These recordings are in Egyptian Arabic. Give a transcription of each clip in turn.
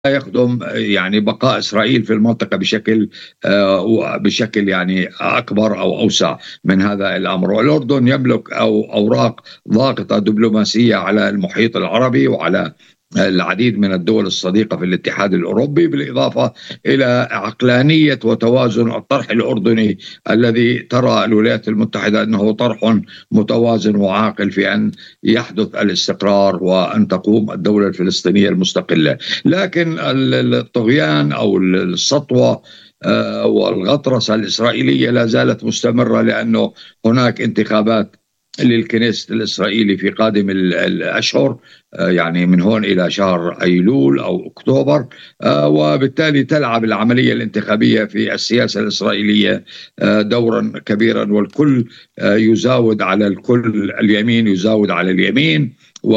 يخدم يعني بقاء اسرائيل في المنطقه بشكل آه، بشكل يعني اكبر او اوسع من هذا الامر، والاردن يملك او اوراق ضاغطه دبلوماسيه على المحيط العربي وعلى العديد من الدول الصديقه في الاتحاد الاوروبي بالاضافه الى عقلانيه وتوازن الطرح الاردني الذي ترى الولايات المتحده انه طرح متوازن وعاقل في ان يحدث الاستقرار وان تقوم الدوله الفلسطينيه المستقله، لكن الطغيان او السطوه آه، والغطرسه الاسرائيليه لا زالت مستمره لانه هناك انتخابات للكنيست الاسرائيلي في قادم الاشهر آه، يعني من هون الى شهر ايلول او اكتوبر آه، وبالتالي تلعب العمليه الانتخابيه في السياسه الاسرائيليه آه، دورا كبيرا والكل يزاود على الكل اليمين يزاود على اليمين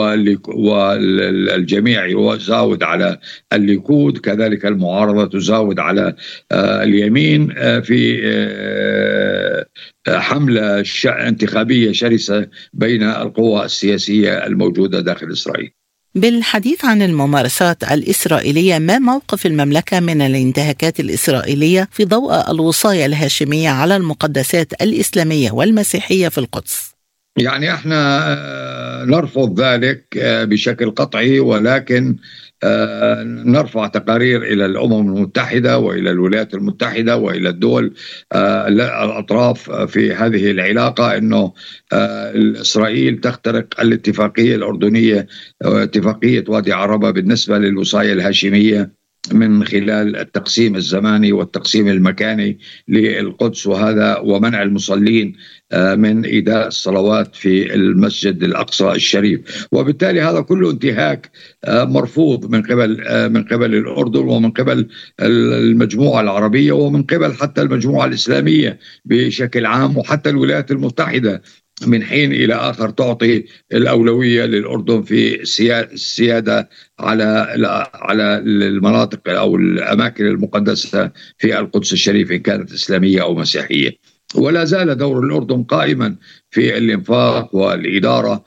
والجميع يزاود على الليكود كذلك المعارضة تزاود على اليمين في حملة انتخابية شرسة بين القوى السياسية الموجودة داخل إسرائيل بالحديث عن الممارسات الإسرائيلية ما موقف المملكة من الانتهاكات الإسرائيلية في ضوء الوصاية الهاشمية على المقدسات الإسلامية والمسيحية في القدس؟ يعني احنا آه، نرفض ذلك آه، بشكل قطعي ولكن آه، نرفع تقارير الى الامم المتحده والى الولايات المتحده والى الدول آه، الاطراف في هذه العلاقه انه آه، اسرائيل تخترق الاتفاقيه الاردنيه اتفاقيه وادي عربه بالنسبه للوصايه الهاشميه من خلال التقسيم الزماني والتقسيم المكاني للقدس وهذا ومنع المصلين آه، من ايداء الصلوات في المسجد الاقصى الشريف وبالتالي هذا كله انتهاك آه، مرفوض من قبل آه، من قبل الاردن ومن قبل المجموعه العربيه ومن قبل حتى المجموعه الاسلاميه بشكل عام وحتى الولايات المتحده من حين الى اخر تعطي الاولويه للاردن في السياده على على المناطق او الاماكن المقدسه في القدس الشريف ان كانت اسلاميه او مسيحيه. ولا زال دور الاردن قائما في الانفاق والاداره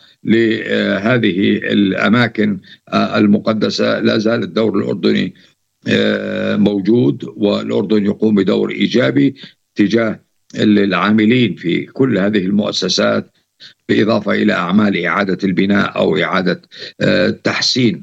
لهذه الاماكن المقدسه لا زال الدور الاردني آه، موجود والاردن يقوم بدور ايجابي تجاه العاملين في كل هذه المؤسسات بالاضافه الى اعمال اعاده البناء او اعاده آه، تحسين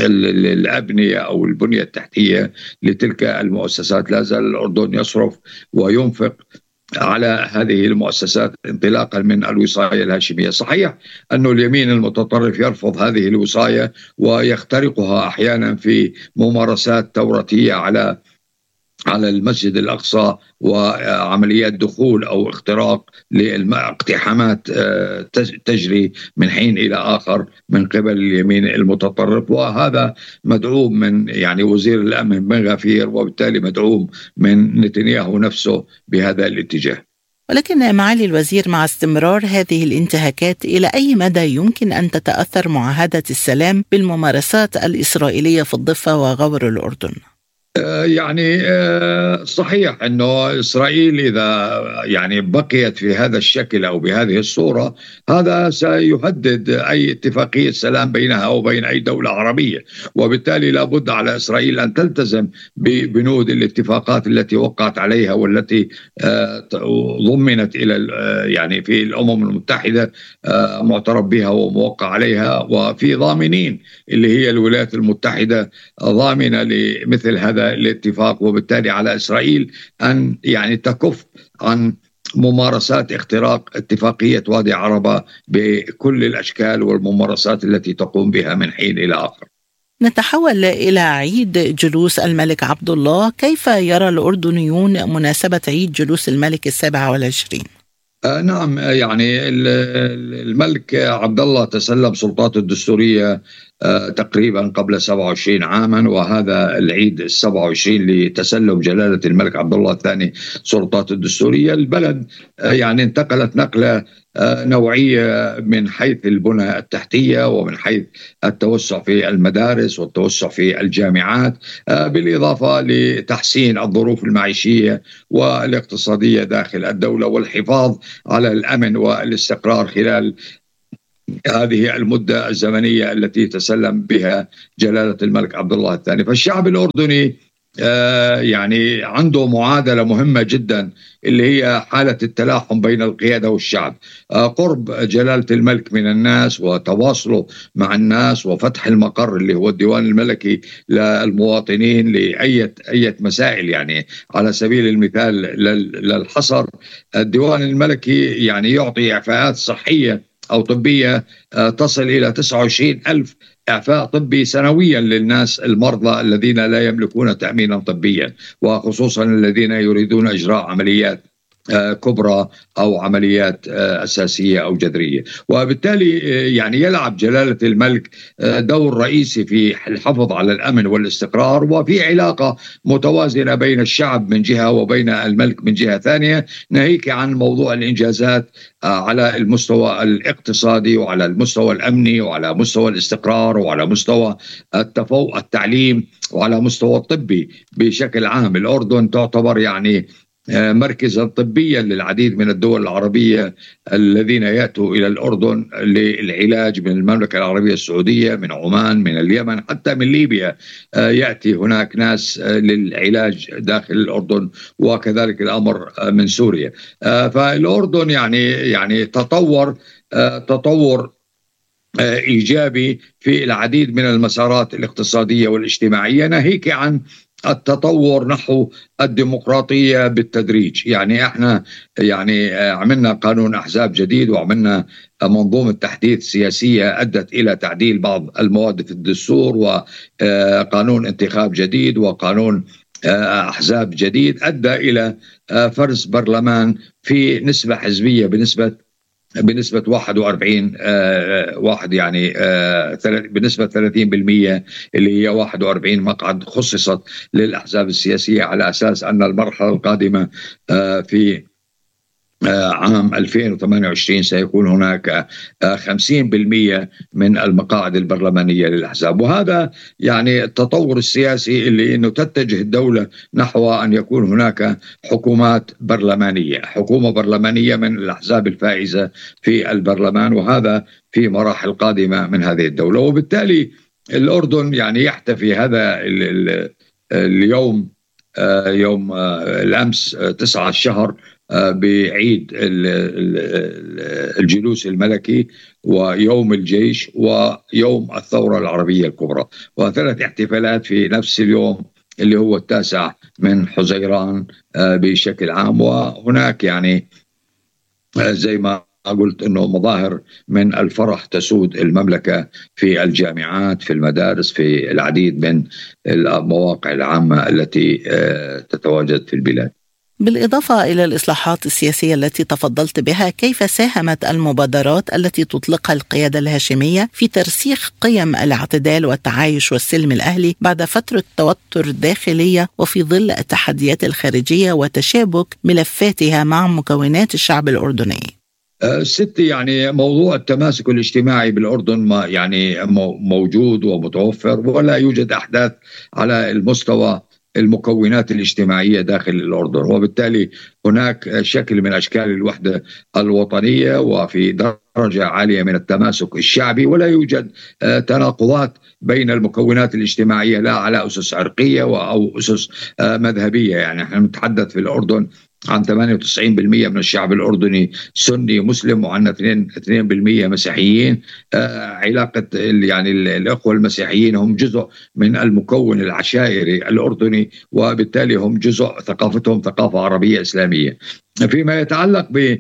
الابنيه او البنيه التحتيه لتلك المؤسسات لا زال الاردن يصرف وينفق على هذه المؤسسات انطلاقا من الوصايه الهاشميه، صحيح انه اليمين المتطرف يرفض هذه الوصايه ويخترقها احيانا في ممارسات توراتيه على على المسجد الاقصى وعمليات دخول او اختراق لاقتحامات آه، تجري من حين الى اخر من قبل اليمين المتطرف وهذا مدعوم من يعني وزير الامن بن غفير وبالتالي مدعوم من نتنياهو نفسه بهذا الاتجاه. ولكن معالي الوزير مع استمرار هذه الانتهاكات الى اي مدى يمكن ان تتاثر معاهده السلام بالممارسات الاسرائيليه في الضفه وغور الاردن؟ آه، يعني آه، صحيح انه اسرائيل اذا يعني بقيت في هذا الشكل او بهذه الصوره هذا سيهدد اي اتفاقيه سلام بينها وبين اي دوله عربيه وبالتالي لابد على اسرائيل ان تلتزم ببنود الاتفاقات التي وقعت عليها والتي آه، ضمنت الى يعني في الامم المتحده معترف بها وموقع عليها وفي ضامنين اللي هي الولايات المتحده ضامنه لمثل هذا الاتفاق وبالتالي على اسرائيل ان يعني تكف عن ممارسات اختراق اتفاقيه وادي عربه بكل الاشكال والممارسات التي تقوم بها من حين الى اخر. نتحول الى عيد جلوس الملك عبد الله، كيف يرى الاردنيون مناسبه عيد جلوس الملك السابع والعشرين؟ آه نعم يعني الملك عبد الله تسلم سلطاته الدستوريه آه، تقريبا قبل 27 عاما وهذا العيد ال 27 لتسلم جلاله الملك عبد الله الثاني سلطاته الدستوريه البلد آه، يعني انتقلت نقله آه، نوعيه من حيث البنى التحتيه ومن حيث التوسع في المدارس والتوسع في الجامعات بالاضافه لتحسين الظروف المعيشيه والاقتصاديه داخل الدوله والحفاظ على الامن والاستقرار خلال هذه المدة الزمنية التي تسلم بها جلالة الملك عبد الله الثاني فالشعب الأردني آه، يعني عنده معادلة مهمة جدا اللي هي حالة التلاحم بين القيادة والشعب آه، قرب جلالة الملك من الناس وتواصله مع الناس وفتح المقر اللي هو الديوان الملكي للمواطنين لأية أية مسائل يعني على سبيل المثال للحصر الديوان الملكي يعني يعطي إعفاءات صحية أو طبية آه، تصل إلى 29 ألف إعفاء طبي سنويا للناس المرضى الذين لا يملكون تأمينا طبيا وخصوصا الذين يريدون إجراء عمليات آه، كبرى او عمليات آه، اساسيه او جذريه، وبالتالي آه، يعني يلعب جلاله الملك دور رئيسي في الحفظ على الامن والاستقرار وفي علاقه متوازنه بين الشعب من جهه وبين الملك من جهه ثانيه، ناهيك عن موضوع الانجازات على المستوى الاقتصادي وعلى المستوى الامني وعلى مستوى الاستقرار وعلى مستوى التفوق التعليم وعلى مستوى الطبي بشكل عام، الاردن تعتبر يعني آه، مركزا طبيا للعديد من الدول العربيه الذين ياتوا الى الاردن للعلاج من المملكه العربيه السعوديه من عمان من اليمن حتى من ليبيا آه، ياتي هناك ناس آه، للعلاج داخل الاردن وكذلك الامر من سوريا فالاردن يعني يعني تطور تطور ايجابي في العديد من المسارات الاقتصاديه والاجتماعيه ناهيك عن التطور نحو الديمقراطيه بالتدريج يعني احنا يعني آه، عملنا قانون احزاب جديد وعملنا منظومه تحديث سياسيه ادت الى تعديل بعض المواد في الدستور وقانون انتخاب جديد وقانون آه، احزاب جديد ادى الى آه، فرز برلمان في نسبه حزبيه بنسبه بنسبة 41 آه واحد يعني آه بنسبة 30% اللي هي 41 مقعد خصصت للأحزاب السياسية على أساس أن المرحلة القادمة آه في آه، عام 2028 سيكون هناك 50% آه، من المقاعد البرلمانية للأحزاب وهذا يعني التطور السياسي اللي أنه تتجه الدولة نحو أن يكون هناك حكومات برلمانية حكومة برلمانية من الأحزاب الفائزة في البرلمان وهذا في مراحل قادمة من هذه الدولة وبالتالي الأردن يعني يحتفي هذا اليوم آه، يوم الأمس 9 الشهر بعيد الجلوس الملكي ويوم الجيش ويوم الثورة العربية الكبرى وثلاث احتفالات في نفس اليوم اللي هو التاسع من حزيران آه، بشكل عام وهناك يعني آه، زي ما قلت انه مظاهر من الفرح تسود المملكه في الجامعات في المدارس في العديد من المواقع العامه التي آه، تتواجد في البلاد بالإضافة إلى الإصلاحات السياسية التي تفضلت بها كيف ساهمت المبادرات التي تطلقها القيادة الهاشمية في ترسيخ قيم الاعتدال والتعايش والسلم الأهلي بعد فترة توتر داخلية وفي ظل التحديات الخارجية وتشابك ملفاتها مع مكونات الشعب الأردني أه، ستي يعني موضوع التماسك الاجتماعي بالاردن ما يعني موجود ومتوفر ولا يوجد احداث على المستوى المكونات الاجتماعيه داخل الاردن وبالتالي هناك شكل من اشكال الوحده الوطنيه وفي درجه عاليه من التماسك الشعبي ولا يوجد آه، تناقضات بين المكونات الاجتماعيه لا على اسس عرقيه او اسس آه، مذهبيه يعني احنا نتحدث في الاردن عن 98% من الشعب الاردني سني مسلم وعندنا 2% مسيحيين آه علاقه يعني الاخوه المسيحيين هم جزء من المكون العشائري الاردني وبالتالي هم جزء ثقافتهم ثقافه عربيه اسلاميه. فيما يتعلق ب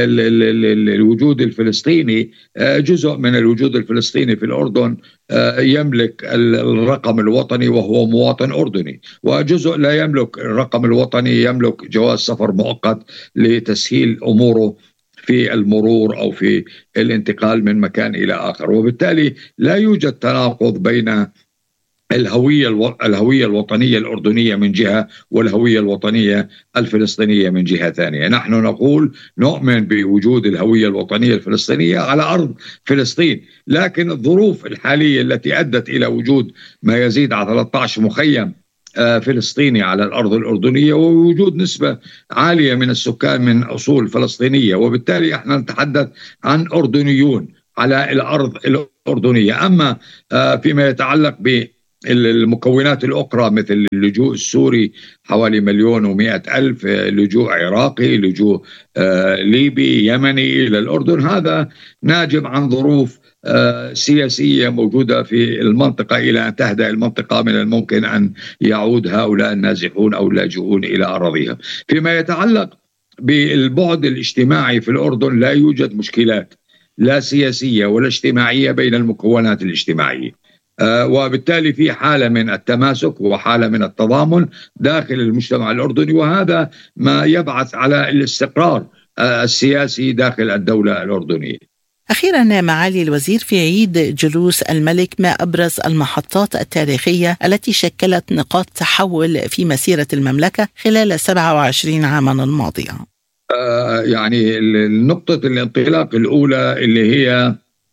الوجود الفلسطيني آه، جزء من الوجود الفلسطيني في الأردن آه، يملك الرقم الوطني وهو مواطن أردني وجزء لا يملك الرقم الوطني يملك جواز سفر مؤقت لتسهيل أموره في المرور او في الانتقال من مكان الى اخر وبالتالي لا يوجد تناقض بين الهوية الو... الهوية الوطنية الأردنية من جهة والهوية الوطنية الفلسطينية من جهة ثانية نحن نقول نؤمن بوجود الهوية الوطنية الفلسطينية على أرض فلسطين لكن الظروف الحالية التي أدت إلى وجود ما يزيد على 13 مخيم آه، فلسطيني على الارض الاردنيه ووجود نسبه عاليه من السكان من اصول فلسطينيه وبالتالي احنا نتحدث عن اردنيون على الارض الاردنيه، اما فيما يتعلق ب المكونات الأخرى مثل اللجوء السوري حوالي مليون ومئة ألف لجوء عراقي لجوء ليبي يمني إلى الأردن هذا ناجم عن ظروف سياسية موجودة في المنطقة إلى أن تهدأ المنطقة من الممكن أن يعود هؤلاء النازحون أو اللاجئون إلى أراضيهم فيما يتعلق بالبعد الاجتماعي في الأردن لا يوجد مشكلات لا سياسية ولا اجتماعية بين المكونات الاجتماعية آه، وبالتالي في حالة من التماسك وحالة من التضامن داخل المجتمع الأردني وهذا ما يبعث على الاستقرار آه، السياسي داخل الدولة الأردنية أخيرا معالي الوزير في عيد جلوس الملك ما أبرز المحطات التاريخية التي شكلت نقاط تحول في مسيرة المملكة خلال 27 عاما الماضية آه يعني نقطة الانطلاق الأولى اللي هي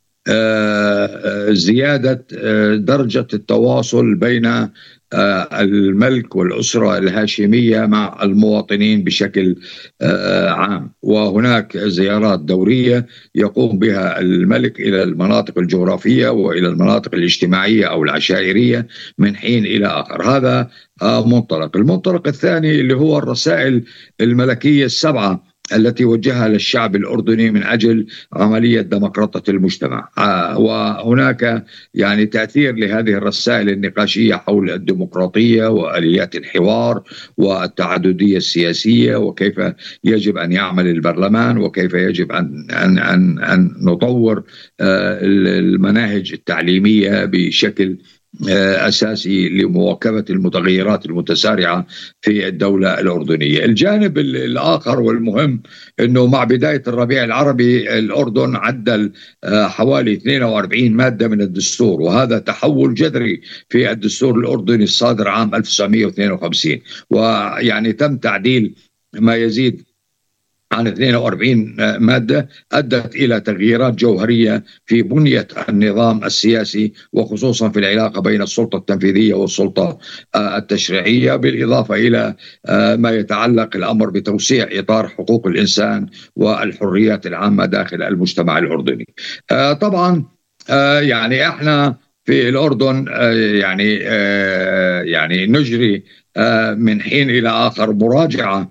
آه زيادة آه درجة التواصل بين آه، الملك والأسرة الهاشمية مع المواطنين بشكل آه، عام وهناك زيارات دورية يقوم بها الملك إلى المناطق الجغرافية وإلى المناطق الاجتماعية أو العشائرية من حين إلى آخر هذا آه، منطلق المنطلق الثاني اللي هو الرسائل الملكية السبعة التي وجهها للشعب الاردني من اجل عمليه ديمقراطه المجتمع آه، وهناك يعني تاثير لهذه الرسائل النقاشيه حول الديمقراطيه واليات الحوار والتعدديه السياسيه وكيف يجب ان يعمل البرلمان وكيف يجب ان ان ان, أن نطور آه، المناهج التعليميه بشكل آه، اساسي لمواكبه المتغيرات المتسارعه في الدوله الاردنيه. الجانب الاخر والمهم انه مع بدايه الربيع العربي الاردن عدل آه، حوالي 42 ماده من الدستور وهذا تحول جذري في الدستور الاردني الصادر عام 1952 ويعني تم تعديل ما يزيد عن 42 مادة أدت إلى تغييرات جوهرية في بنية النظام السياسي وخصوصا في العلاقة بين السلطة التنفيذية والسلطة آه، التشريعية بالإضافة إلى آه، ما يتعلق الأمر بتوسيع إطار حقوق الإنسان والحريات العامة داخل المجتمع الأردني آه، طبعا يعني احنا في الأردن يعني يعني نجري من حين إلى آخر مراجعة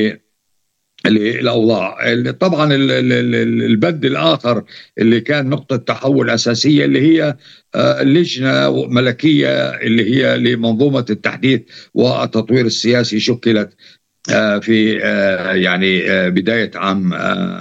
الاوضاع طبعا البند الاخر اللي كان نقطه تحول اساسيه اللي هي آه، لجنه ملكيه اللي هي لمنظومه التحديث والتطوير السياسي شكلت آه، في آه، يعني بدايه عام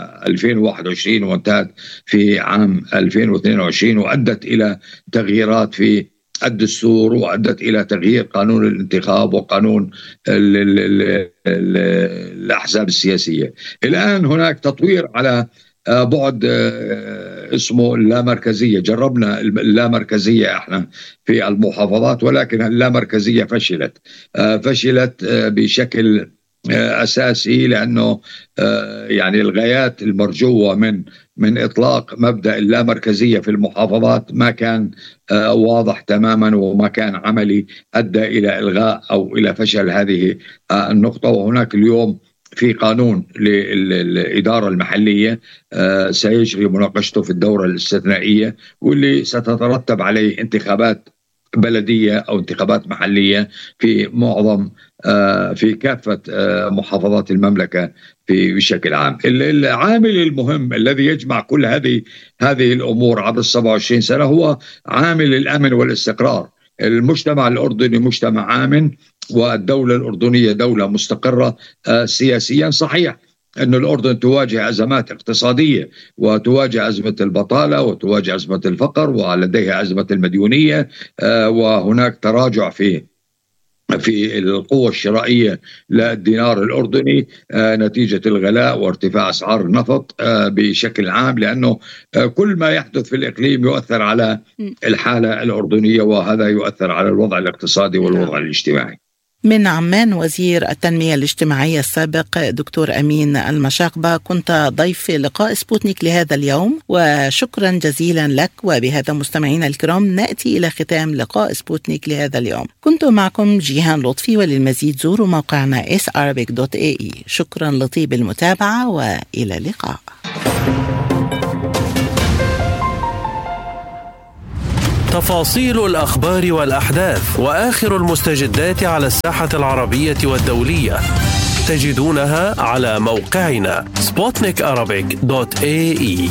2021 وانتهت في عام 2022 وادت الى تغييرات في الدستور وادت الى تغيير قانون الانتخاب وقانون ال ال ال ال الاحزاب السياسيه. الان هناك تطوير على آه، بعد آه، اسمه اللامركزيه، جربنا اللامركزيه احنا في المحافظات ولكن اللامركزيه فشلت. آه، فشلت بشكل اساسي لانه يعني الغايات المرجوه من من اطلاق مبدا اللامركزيه في المحافظات ما كان آه، واضح تماما وما كان عملي ادى الى الغاء او الى فشل هذه آه، النقطه وهناك اليوم في قانون للإدارة المحلية آه، سيجري مناقشته في الدورة الاستثنائية واللي ستترتب عليه انتخابات بلدية أو انتخابات محلية في معظم في كافة محافظات المملكة في بشكل عام العامل المهم الذي يجمع كل هذه هذه الامور عبر ال 27 سنه هو عامل الامن والاستقرار المجتمع الاردني مجتمع امن والدوله الاردنيه دوله مستقره آه، سياسيا صحيح أن الأردن تواجه أزمات اقتصادية وتواجه أزمة البطالة وتواجه أزمة الفقر ولديها أزمة المديونية آه، وهناك تراجع في في القوة الشرائية للدينار الأردني آه، نتيجة الغلاء وارتفاع أسعار النفط آه، بشكل عام لأنه آه، كل ما يحدث في الإقليم يؤثر على الحالة الأردنية وهذا يؤثر على الوضع الاقتصادي والوضع نعم. الاجتماعي من عمان وزير التنمية الاجتماعية السابق دكتور أمين المشاقبة كنت ضيف في لقاء سبوتنيك لهذا اليوم وشكرا جزيلا لك وبهذا مستمعينا الكرام نأتي إلى ختام لقاء سبوتنيك لهذا اليوم كنت معكم جيهان لطفي وللمزيد زوروا موقعنا sarabic.ae شكرا لطيب المتابعة وإلى اللقاء تفاصيل الأخبار والأحداث وآخر المستجدات على الساحة العربية والدولية تجدونها على موقعنا sputnikarabic.ae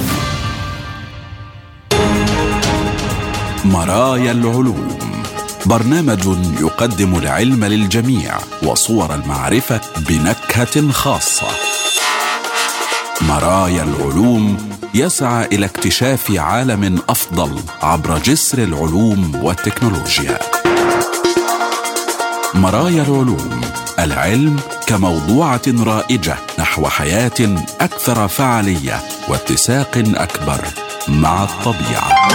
مرايا العلوم برنامج يقدم العلم للجميع وصور المعرفة بنكهة خاصة مرايا العلوم يسعى الى اكتشاف عالم افضل عبر جسر العلوم والتكنولوجيا مرايا العلوم العلم كموضوعه رائجه نحو حياه اكثر فعاليه واتساق اكبر مع الطبيعه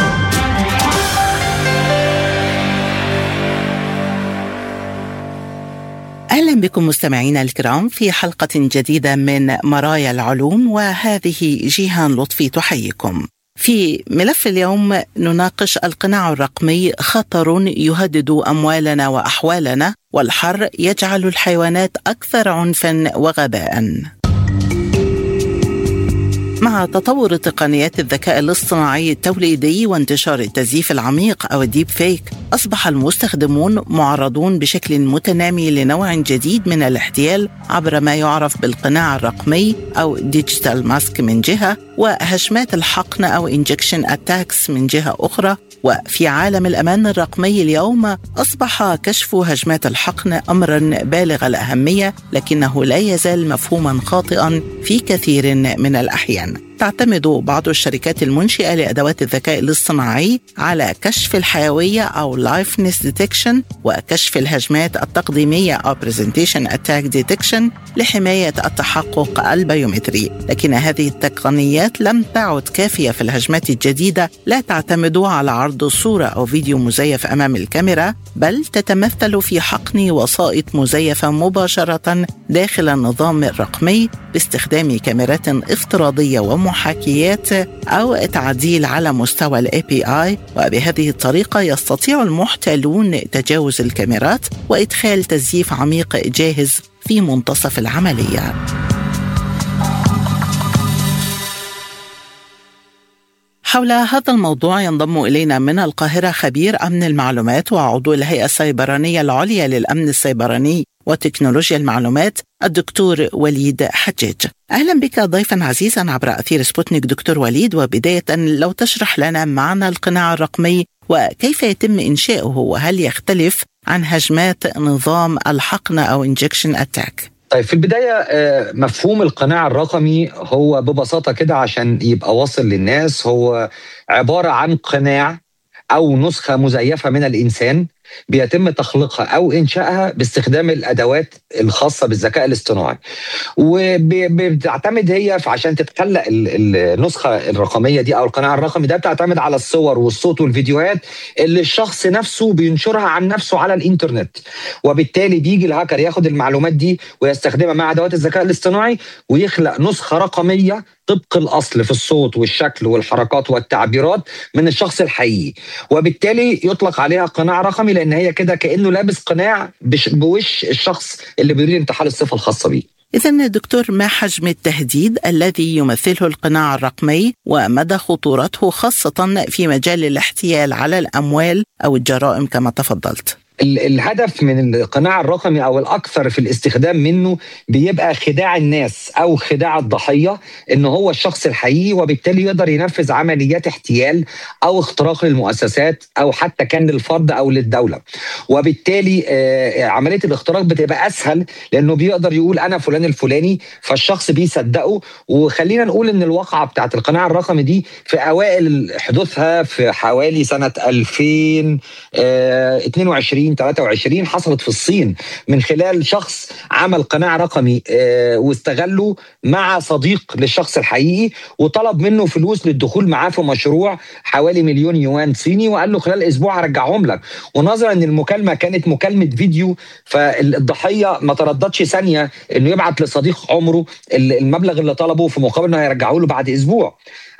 اهلا بكم مستمعينا الكرام في حلقه جديده من مرايا العلوم وهذه جيهان لطفي تحييكم. في ملف اليوم نناقش القناع الرقمي خطر يهدد اموالنا واحوالنا والحر يجعل الحيوانات اكثر عنفا وغباء. مع تطور تقنيات الذكاء الاصطناعي التوليدي وانتشار التزييف العميق او الديب فيك اصبح المستخدمون معرضون بشكل متنامي لنوع جديد من الاحتيال عبر ما يعرف بالقناع الرقمي او ديجيتال ماسك من جهه وهجمات الحقن او انجكشن اتاكس من جهه اخرى وفي عالم الامان الرقمي اليوم اصبح كشف هجمات الحقن امرا بالغ الاهميه لكنه لا يزال مفهوما خاطئا في كثير من الاحيان تعتمد بعض الشركات المنشئة لأدوات الذكاء الاصطناعي على كشف الحيوية أو liveness detection وكشف الهجمات التقديمية أو presentation attack detection لحماية التحقق البيومتري لكن هذه التقنيات لم تعد كافية في الهجمات الجديدة لا تعتمد على عرض صورة أو فيديو مزيف أمام الكاميرا بل تتمثل في حقن وسائط مزيفة مباشرة داخل النظام الرقمي باستخدام كاميرات افتراضية ومحاكاة محاكيات أو تعديل على مستوى الاي بي اي وبهذه الطريقة يستطيع المحتالون تجاوز الكاميرات وإدخال تزييف عميق جاهز في منتصف العملية. حول هذا الموضوع ينضم الينا من القاهره خبير امن المعلومات وعضو الهيئه السيبرانيه العليا للامن السيبراني وتكنولوجيا المعلومات الدكتور وليد حجاج أهلا بك ضيفا عزيزا عبر أثير سبوتنيك دكتور وليد وبداية لو تشرح لنا معنى القناع الرقمي وكيف يتم إنشاؤه وهل يختلف عن هجمات نظام الحقن أو انجكشن اتاك طيب في البداية مفهوم القناع الرقمي هو ببساطة كده عشان يبقى واصل للناس هو عبارة عن قناع أو نسخة مزيفة من الإنسان بيتم تخليقها او انشائها باستخدام الادوات الخاصه بالذكاء الاصطناعي وبتعتمد هي عشان تتخلق النسخه الرقميه دي او القناع الرقمي ده بتعتمد على الصور والصوت والفيديوهات اللي الشخص نفسه بينشرها عن نفسه على الانترنت وبالتالي بيجي الهاكر ياخد المعلومات دي ويستخدمها مع ادوات الذكاء الاصطناعي ويخلق نسخه رقميه طبق الاصل في الصوت والشكل والحركات والتعبيرات من الشخص الحقيقي وبالتالي يطلق عليها قناع رقمي لان هي كده كانه لابس قناع بوش الشخص اللي بيريد انتحال الصفه الخاصه بيه إذا دكتور ما حجم التهديد الذي يمثله القناع الرقمي ومدى خطورته خاصة في مجال الاحتيال على الأموال أو الجرائم كما تفضلت؟ الهدف من القناع الرقمي او الاكثر في الاستخدام منه بيبقى خداع الناس او خداع الضحيه ان هو الشخص الحقيقي وبالتالي يقدر ينفذ عمليات احتيال او اختراق للمؤسسات او حتى كان للفرد او للدوله وبالتالي عمليه الاختراق بتبقى اسهل لانه بيقدر يقول انا فلان الفلاني فالشخص بيصدقه وخلينا نقول ان الواقعه بتاعت القناع الرقمي دي في اوائل حدوثها في حوالي سنه 2022 23 حصلت في الصين من خلال شخص عمل قناع رقمي واستغله مع صديق للشخص الحقيقي وطلب منه فلوس للدخول معاه في مشروع حوالي مليون يوان صيني وقال له خلال اسبوع هرجعهم لك ونظرا ان المكالمه كانت مكالمه فيديو فالضحيه ما ترددش ثانيه انه يبعت لصديق عمره المبلغ اللي طلبه في مقابل انه هيرجعه له بعد اسبوع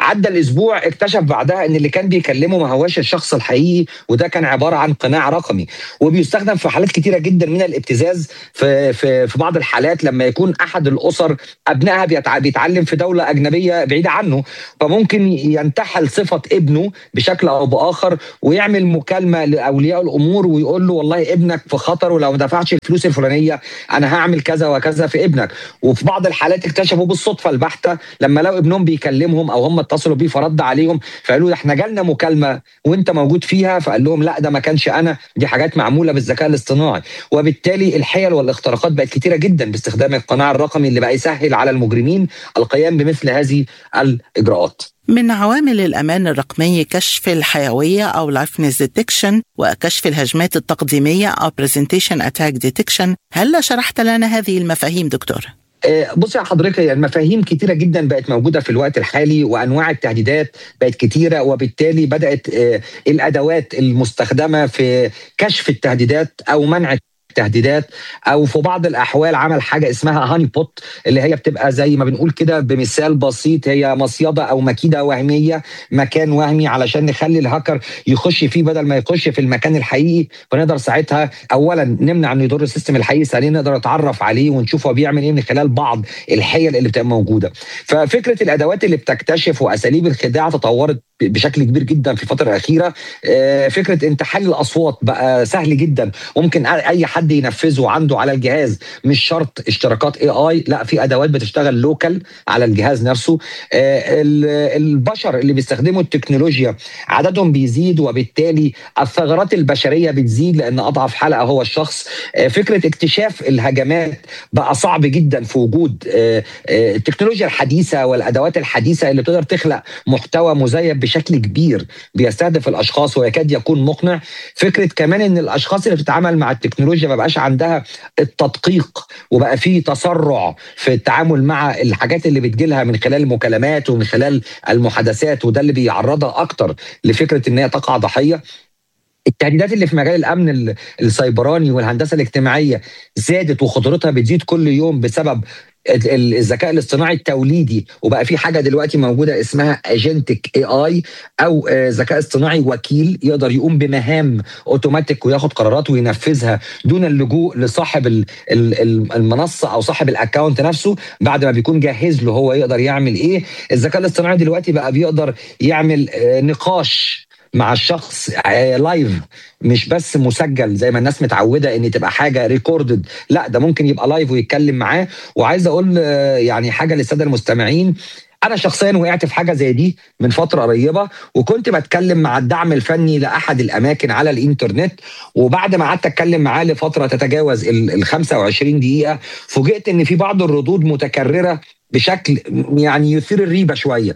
عدى الاسبوع اكتشف بعدها ان اللي كان بيكلمه ما هواش الشخص الحقيقي وده كان عباره عن قناع رقمي وبيستخدم في حالات كتيره جدا من الابتزاز في في في بعض الحالات لما يكون احد الاسر ابنائها بيتع- بيتعلم في دوله اجنبيه بعيده عنه فممكن ينتحل صفه ابنه بشكل او باخر ويعمل مكالمه لاولياء الامور ويقول له والله ابنك في خطر ولو ما دفعش الفلوس الفلانيه انا هعمل كذا وكذا في ابنك وفي بعض الحالات اكتشفوا بالصدفه البحته لما لقوا ابنهم بيكلمهم او هم اتصلوا بيه فرد عليهم فقالوا ده احنا جالنا مكالمه وانت موجود فيها فقال لهم لا ده ما كانش انا دي حاجات معموله بالذكاء الاصطناعي وبالتالي الحيل والاختراقات بقت كتيره جدا باستخدام القناع الرقمي اللي بقى يسهل على المجرمين القيام بمثل هذه الاجراءات من عوامل الأمان الرقمي كشف الحيوية أو لايفنس ديتكشن وكشف الهجمات التقديمية أو برزنتيشن أتاك ديتكشن هل شرحت لنا هذه المفاهيم دكتور؟ آه، بصي يا حضرتك هي المفاهيم كتيره جدا بقت موجوده في الوقت الحالي وانواع التهديدات بقت كتيره وبالتالي بدات آه، الادوات المستخدمه في كشف التهديدات او منع التهديدات او في بعض الاحوال عمل حاجه اسمها هاني بوت اللي هي بتبقى زي ما بنقول كده بمثال بسيط هي مصيده او مكيده وهميه مكان وهمي علشان نخلي الهاكر يخش فيه بدل ما يخش في المكان الحقيقي فنقدر ساعتها اولا نمنع انه يضر السيستم الحقيقي ثانيا نقدر نتعرف عليه ونشوف هو بيعمل ايه من خلال بعض الحيل اللي بتبقى موجوده ففكره الادوات اللي بتكتشف واساليب الخداع تطورت بشكل كبير جدا في الفتره الاخيره آه، فكره انتحال الاصوات بقى سهل جدا ممكن اي حد ينفذه عنده على الجهاز مش شرط اشتراكات اي اي لا في ادوات بتشتغل لوكال على الجهاز نفسه آه، ال- البشر اللي بيستخدموا التكنولوجيا عددهم بيزيد وبالتالي الثغرات البشريه بتزيد لان اضعف حلقه هو الشخص آه، فكره اكتشاف الهجمات بقى صعب جدا في وجود آه، آه، التكنولوجيا الحديثه والادوات الحديثه اللي تقدر تخلق محتوى مزيف بشكل كبير بيستهدف الاشخاص ويكاد يكون مقنع فكره كمان ان الاشخاص اللي بتتعامل مع التكنولوجيا ما بقاش عندها التدقيق وبقى في تسرع في التعامل مع الحاجات اللي بتجيلها من خلال المكالمات ومن خلال المحادثات وده اللي بيعرضها اكتر لفكره ان هي تقع ضحيه التهديدات اللي في مجال الامن ال- السيبراني والهندسه الاجتماعيه زادت وخطورتها بتزيد كل يوم بسبب ال- ال- الذكاء الاصطناعي التوليدي وبقى في حاجه دلوقتي موجوده اسمها اجنتك اي اي او آه، ذكاء اصطناعي وكيل يقدر يقوم بمهام اوتوماتيك وياخد قرارات وينفذها دون اللجوء لصاحب ال- ال- ال- المنصه او صاحب الاكونت نفسه بعد ما بيكون جاهز له هو يقدر يعمل ايه الذكاء الاصطناعي دلوقتي بقى بيقدر يعمل آه، نقاش مع الشخص آه، لايف مش بس مسجل زي ما الناس متعوده ان تبقى حاجه ريكوردد لا ده ممكن يبقى لايف ويتكلم معاه وعايز اقول آه، يعني حاجه للساده المستمعين انا شخصيا وقعت في حاجه زي دي من فتره قريبه وكنت بتكلم مع الدعم الفني لاحد الاماكن على الانترنت وبعد ما قعدت اتكلم معاه لفتره تتجاوز ال ال 25 دقيقه فوجئت ان في بعض الردود متكرره بشكل يعني يثير الريبه شويه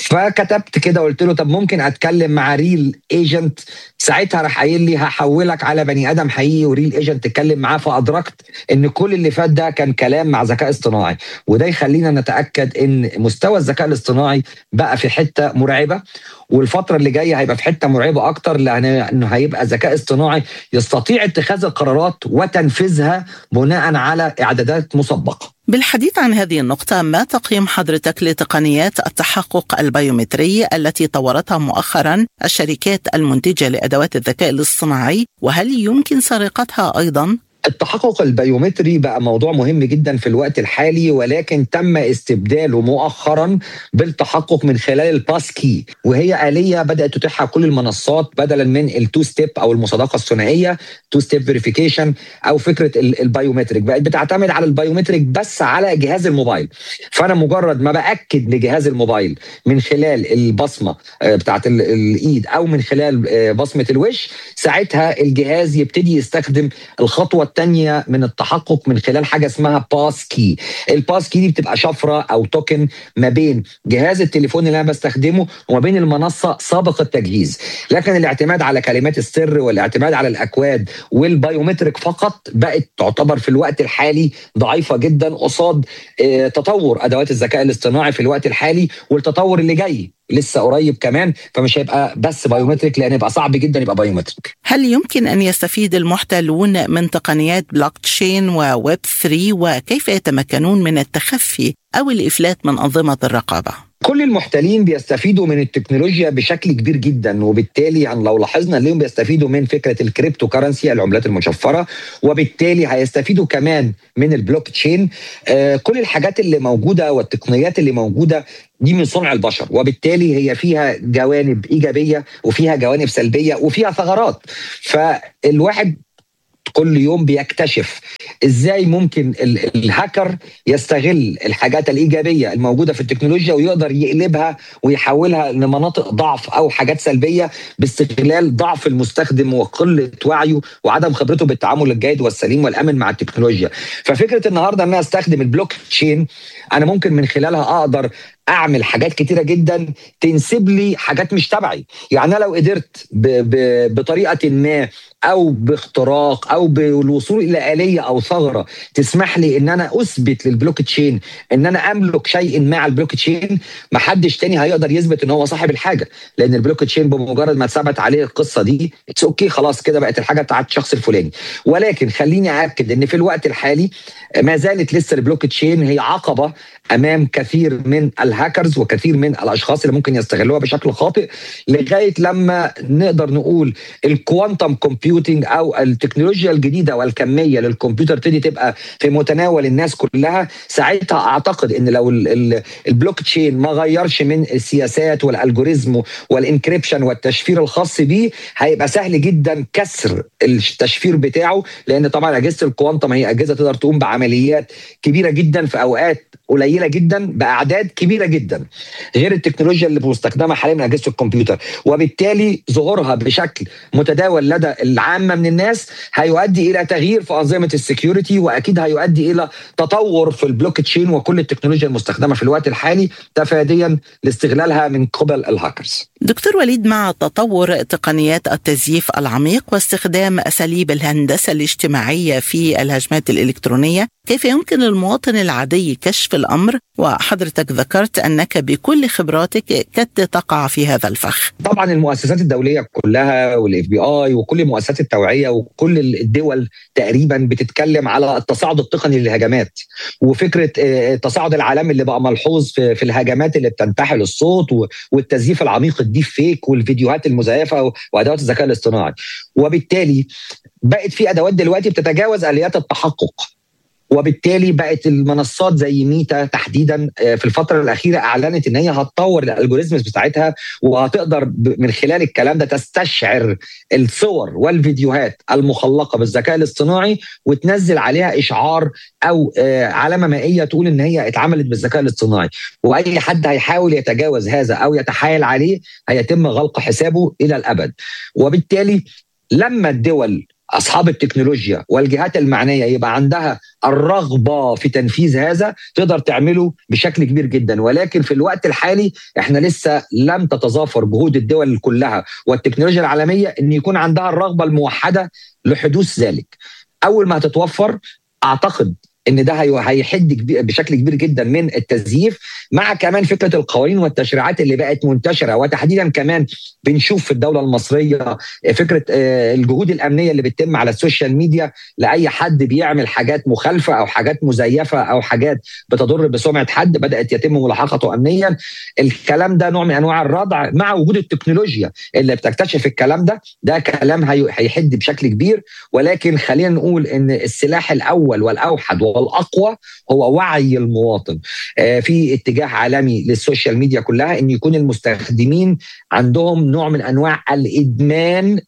فكتبت كده قلت له طب ممكن اتكلم مع ريل ايجنت ساعتها راح قايل لي هحولك على بني ادم حقيقي وريل ايجنت تتكلم معاه فادركت ان كل اللي فات ده كان كلام مع ذكاء اصطناعي وده يخلينا نتاكد ان مستوى الذكاء الاصطناعي بقى في حته مرعبه والفتره اللي جايه هيبقى في حته مرعبه اكتر لانه هيبقى ذكاء اصطناعي يستطيع اتخاذ القرارات وتنفيذها بناء على اعدادات مسبقه بالحديث عن هذه النقطة ما تقييم حضرتك لتقنيات التحقق البيومتري التي طورتها مؤخرا الشركات المنتجة لأدوات الذكاء الاصطناعي وهل يمكن سرقتها أيضا؟ التحقق البيومتري بقى موضوع مهم جدا في الوقت الحالي ولكن تم استبداله مؤخرا بالتحقق من خلال الباس كي وهي آلية بدأت تتيحها كل المنصات بدلا من التو ستيب أو المصادقة الثنائية تو ستيب فيريفيكيشن أو فكرة ال- البيومتريك بقت بتعتمد على البيومتريك بس على جهاز الموبايل فأنا مجرد ما بأكد لجهاز الموبايل من خلال البصمة آه، بتاعت ال- الإيد أو من خلال آه، بصمة الوش ساعتها الجهاز يبتدي يستخدم الخطوه الثانيه من التحقق من خلال حاجه اسمها باس كي الباس كي دي بتبقى شفره او توكن ما بين جهاز التليفون اللي انا بستخدمه وما بين المنصه سابق التجهيز لكن الاعتماد على كلمات السر والاعتماد على الاكواد والبيومتريك فقط بقت تعتبر في الوقت الحالي ضعيفه جدا قصاد آه، تطور ادوات الذكاء الاصطناعي في الوقت الحالي والتطور اللي جاي لسه قريب كمان فمش هيبقى بس بايومتريك لان يبقى صعب جدا يبقى بايومتريك هل يمكن أن يستفيد المحتلون من تقنيات بلوك تشين وويب 3 وكيف يتمكنون من التخفي أو الإفلات من أنظمة الرقابة؟ كل المحتلين بيستفيدوا من التكنولوجيا بشكل كبير جدا وبالتالي يعني لو لاحظنا اليوم بيستفيدوا من فكره الكريبتو كرنسي العملات المشفره وبالتالي هيستفيدوا كمان من البلوك تشين آه كل الحاجات اللي موجوده والتقنيات اللي موجوده دي من صنع البشر وبالتالي هي فيها جوانب ايجابيه وفيها جوانب سلبيه وفيها ثغرات فالواحد كل يوم بيكتشف ازاي ممكن الهاكر يستغل الحاجات الايجابيه الموجوده في التكنولوجيا ويقدر يقلبها ويحولها لمناطق ضعف او حاجات سلبيه باستغلال ضعف المستخدم وقله وعيه وعدم خبرته بالتعامل الجيد والسليم والامن مع التكنولوجيا ففكره النهارده ان انا استخدم البلوك تشين انا ممكن من خلالها اقدر اعمل حاجات كتيره جدا تنسب لي حاجات مش تبعي يعني انا لو قدرت ب ب بطريقه ما او باختراق او بالوصول الى اليه او ثغره تسمح لي ان انا اثبت للبلوك تشين ان انا املك شيء ما على البلوك تشين ما حدش تاني هيقدر يثبت ان هو صاحب الحاجه لان البلوك تشين بمجرد ما اتثبت عليه القصه دي اتس اوكي خلاص كده بقت الحاجه بتاعت الشخص الفلاني ولكن خليني اكد ان في الوقت الحالي ما زالت لسه البلوك تشين هي عقبه امام كثير من الهاكرز وكثير من الاشخاص اللي ممكن يستغلوها بشكل خاطئ لغايه لما نقدر نقول الكوانتم كومبيوتنج او التكنولوجيا الجديده والكميه للكمبيوتر تبتدي تبقى في متناول الناس كلها ساعتها اعتقد ان لو البلوك تشين ما غيرش من السياسات والالجوريزم والانكريبشن والتشفير الخاص بيه هيبقى سهل جدا كسر التشفير بتاعه لان طبعا اجهزه الكوانتم هي اجهزه تقدر تقوم بعمليات كبيره جدا في اوقات قليله جدا باعداد كبيره جدا غير التكنولوجيا اللي مستخدمه حاليا من اجهزه الكمبيوتر وبالتالي ظهورها بشكل متداول لدى العامه من الناس هيؤدي الى تغيير في انظمه السكيورتي واكيد هيؤدي الى تطور في البلوك تشين وكل التكنولوجيا المستخدمه في الوقت الحالي تفاديا لاستغلالها من قبل الهاكرز. دكتور وليد مع تطور تقنيات التزييف العميق واستخدام اساليب الهندسه الاجتماعيه في الهجمات الالكترونيه كيف يمكن للمواطن العادي كشف الامر وحضرتك ذكرت انك بكل خبراتك كدت تقع في هذا الفخ. طبعا المؤسسات الدوليه كلها والاف بي اي وكل مؤسسات التوعيه وكل الدول تقريبا بتتكلم على التصاعد التقني للهجمات وفكره التصاعد العالمي اللي بقى ملحوظ في الهجمات اللي بتنتحل الصوت والتزييف العميق الديب فيك والفيديوهات المزيفه وادوات الذكاء الاصطناعي وبالتالي بقت في ادوات دلوقتي بتتجاوز اليات التحقق وبالتالي بقت المنصات زي ميتا تحديدا في الفتره الاخيره اعلنت ان هي هتطور الالجوريزمز بتاعتها وهتقدر من خلال الكلام ده تستشعر الصور والفيديوهات المخلقه بالذكاء الاصطناعي وتنزل عليها اشعار او علامه مائيه تقول ان هي اتعملت بالذكاء الاصطناعي واي حد هيحاول يتجاوز هذا او يتحايل عليه هيتم غلق حسابه الى الابد وبالتالي لما الدول اصحاب التكنولوجيا والجهات المعنيه يبقى عندها الرغبه في تنفيذ هذا تقدر تعمله بشكل كبير جدا ولكن في الوقت الحالي احنا لسه لم تتظافر جهود الدول كلها والتكنولوجيا العالميه ان يكون عندها الرغبه الموحده لحدوث ذلك اول ما هتتوفر اعتقد ان ده هيحد بشكل كبير جدا من التزييف مع كمان فكره القوانين والتشريعات اللي بقت منتشره وتحديدا كمان بنشوف في الدوله المصريه فكره الجهود الامنيه اللي بتتم على السوشيال ميديا لاي حد بيعمل حاجات مخالفه او حاجات مزيفه او حاجات بتضر بسمعه حد بدات يتم ملاحقته امنيا الكلام ده نوع من انواع الردع مع وجود التكنولوجيا اللي بتكتشف الكلام ده ده كلام هيحد بشكل كبير ولكن خلينا نقول ان السلاح الاول والاوحد والاقوى هو وعي المواطن في اتجاه عالمي للسوشيال ميديا كلها ان يكون المستخدمين عندهم نوع من انواع الادمان